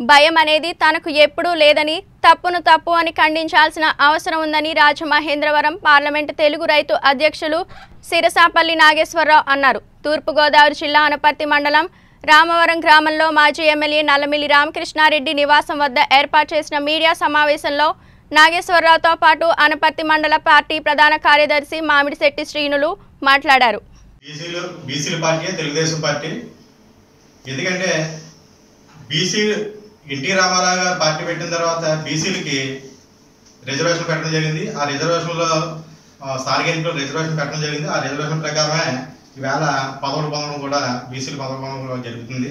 భయం అనేది తనకు ఎప్పుడూ లేదని తప్పును తప్పు అని ఖండించాల్సిన అవసరం ఉందని రాజమహేంద్రవరం పార్లమెంటు తెలుగు రైతు అధ్యక్షులు సిరసాపల్లి నాగేశ్వరరావు అన్నారు తూర్పుగోదావరి జిల్లా అనపర్తి మండలం రామవరం గ్రామంలో మాజీ ఎమ్మెల్యే నల్లమిల్లి రామకృష్ణారెడ్డి నివాసం వద్ద ఏర్పాటు చేసిన మీడియా సమావేశంలో నాగేశ్వరరావుతో పాటు అనపర్తి మండల పార్టీ ప్రధాన కార్యదర్శి మామిడిశెట్టి శ్రీనులు మాట్లాడారు బీసీలు బీసీల పార్టీ తెలుగుదేశం పార్టీ ఎందుకంటే బీసీ ఎన్టీ రామారావు గారు పార్టీ పెట్టిన తర్వాత బీసీలకి రిజర్వేషన్ పెట్టడం జరిగింది ఆ రిజర్వేషన్లో ఆ, స్థానిక ఎన్నికల్లో రిజర్వేషన్ పెట్టడం జరిగింది ఆ రిజర్వేషన్ ప్రకారమే ఈవేళ పదవులు పొందడం కూడా బీసీలు పదవులు పొందడం కూడా జరుగుతుంది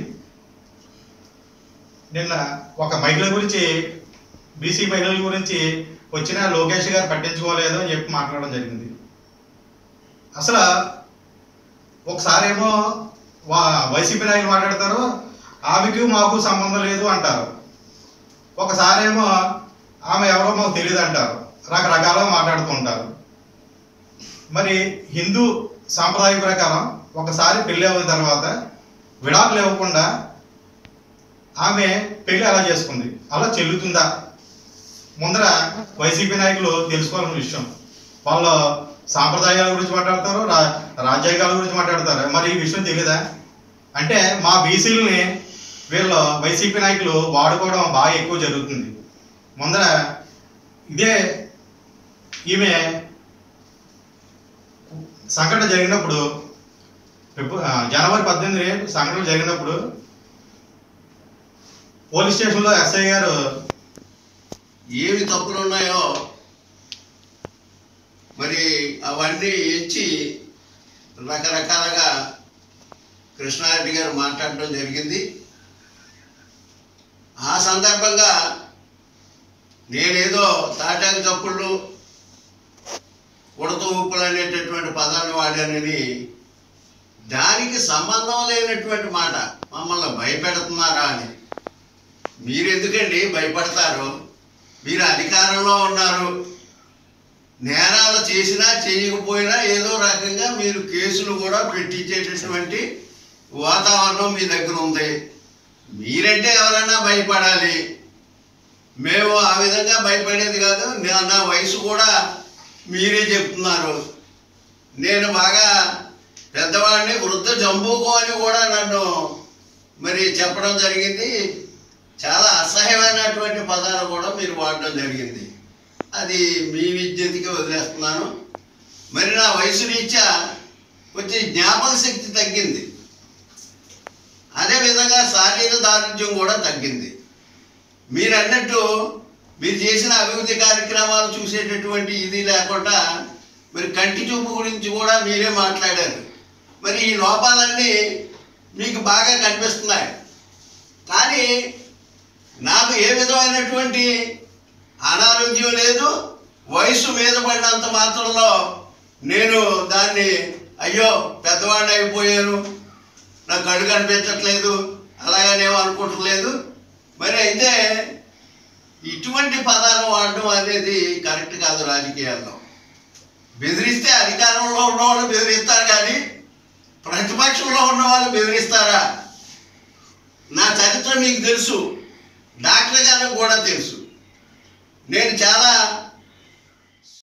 నిన్న ఒక మహిళల గురించి బీసీ మహిళల గురించి వచ్చిన లోకేష్ గారు పట్టించుకోలేదు అని చెప్పి మాట్లాడడం జరిగింది అసలు ఒకసారేమో వా వైసీపీ నాయకులు మాట్లాడతారు ఆమెకి మాకు సంబంధం లేదు అంటారు ఒకసారేమో ఆమె ఎవరో మాకు తెలియదు అంటారు రకరకాలుగా మాట్లాడుతూ ఉంటారు మరి హిందూ సాంప్రదాయం ప్రకారం ఒకసారి పెళ్ళి అయిన తర్వాత విడాకులు ఇవ్వకుండా ఆమె పెళ్లి అలా చేసుకుంది అలా చెల్లుతుందా ముందర వైసీపీ నాయకులు తెలుసుకోవాల్సిన విషయం వాళ్ళు సాంప్రదాయాల గురించి మాట్లాడతారు రా- రాజ్యాంగాల గురించి మాట్లాడతారు మరి ఈ విషయం తెలియదా అంటే మా బీసీలని వీళ్ళు వైసీపీ నాయకులు వాడుకోవడం బాగా ఎక్కువ జరుగుతుంది ముందర ఇదే ఈమె సంఘటన జరిగినప్పుడు ఫిబ్ర- ఆ, జనవరి పద్దెనిమిది సంఘటన జరిగినప్పుడు పోలీస్ స్టేషన్లో ఎస్ఐ గారు ఏమి తప్పులు ఉన్నాయో మరి అవన్నీ ఇచ్చి రకరకాలుగా కృష్ణారెడ్డి గారు మాట్లాడడం జరిగింది ఆ సందర్భంగా నేనేదో తాటాకు చప్పుళ్ళు ఉడత ఊపులు అనేటటువంటి పదాన్ని వాడానని దానికి సంబంధం లేనటువంటి మాట మమ్మల్ని భయపెడుతున్నారా అని మీరు ఎందుకండి భయపడతారు మీరు అధికారంలో ఉన్నారు నేరాలు చేసినా చేయకపోయినా ఏదో రకంగా మీరు కేసులు కూడా పెట్టించేటటువంటి వాతావరణం మీ దగ్గర ఉంది మీరంటే ఎవరైనా భయపడాలి మేము ఆ విధంగా భయపడేది కాదు నా- నా వయసు కూడా మీరే చెప్తున్నారు నేను బాగా పెద్దవాడిని వృద్ధ జంబూకు అని కూడా నన్ను మరి చెప్పడం జరిగింది చాలా అసహ్యమైనటువంటి పదాలు కూడా మీరు వాడడం జరిగింది అది మీ విద్యతకి వదిలేస్తున్నాను మరి నా వయసు రీత్యా కొంచెం జ్ఞాపక శక్తి తగ్గింది అదేవిధంగా శారీర దారుణ్యం కూడా తగ్గింది మీరు అన్నట్టు మీరు చేసిన అభివృద్ధి కార్యక్రమాలు చూసేటటువంటి ఇది లేకుండా మరి కంటి చూపు గురించి కూడా మీరే మాట్లాడారు మరి ఈ లోపాలన్నీ మీకు బాగా కనిపిస్తున్నాయి కానీ నాకు ఏ విధమైనటువంటి అనారోగ్యం లేదు వయసు మీద పడినంత మాత్రంలో నేను దాన్ని అయ్యో పెద్దవాడిని అయిపోయాను నాకు కళ్ళు కనిపించట్లేదు అలాగనేమో అనుకోవట్లేదు మరి అయితే ఇటువంటి పదాలు వాడడం అనేది కరెక్ట్ కాదు రాజకీయాల్లో బెదిరిస్తే అధికారంలో ఉన్న వాళ్ళు బెదిరిస్తారు కానీ ప్రతిపక్షంలో ఉన్న వాళ్ళు బెదిరిస్తారా నా చరిత్ర మీకు తెలుసు డాక్టర్ గారికి కూడా తెలుసు నేను చాలా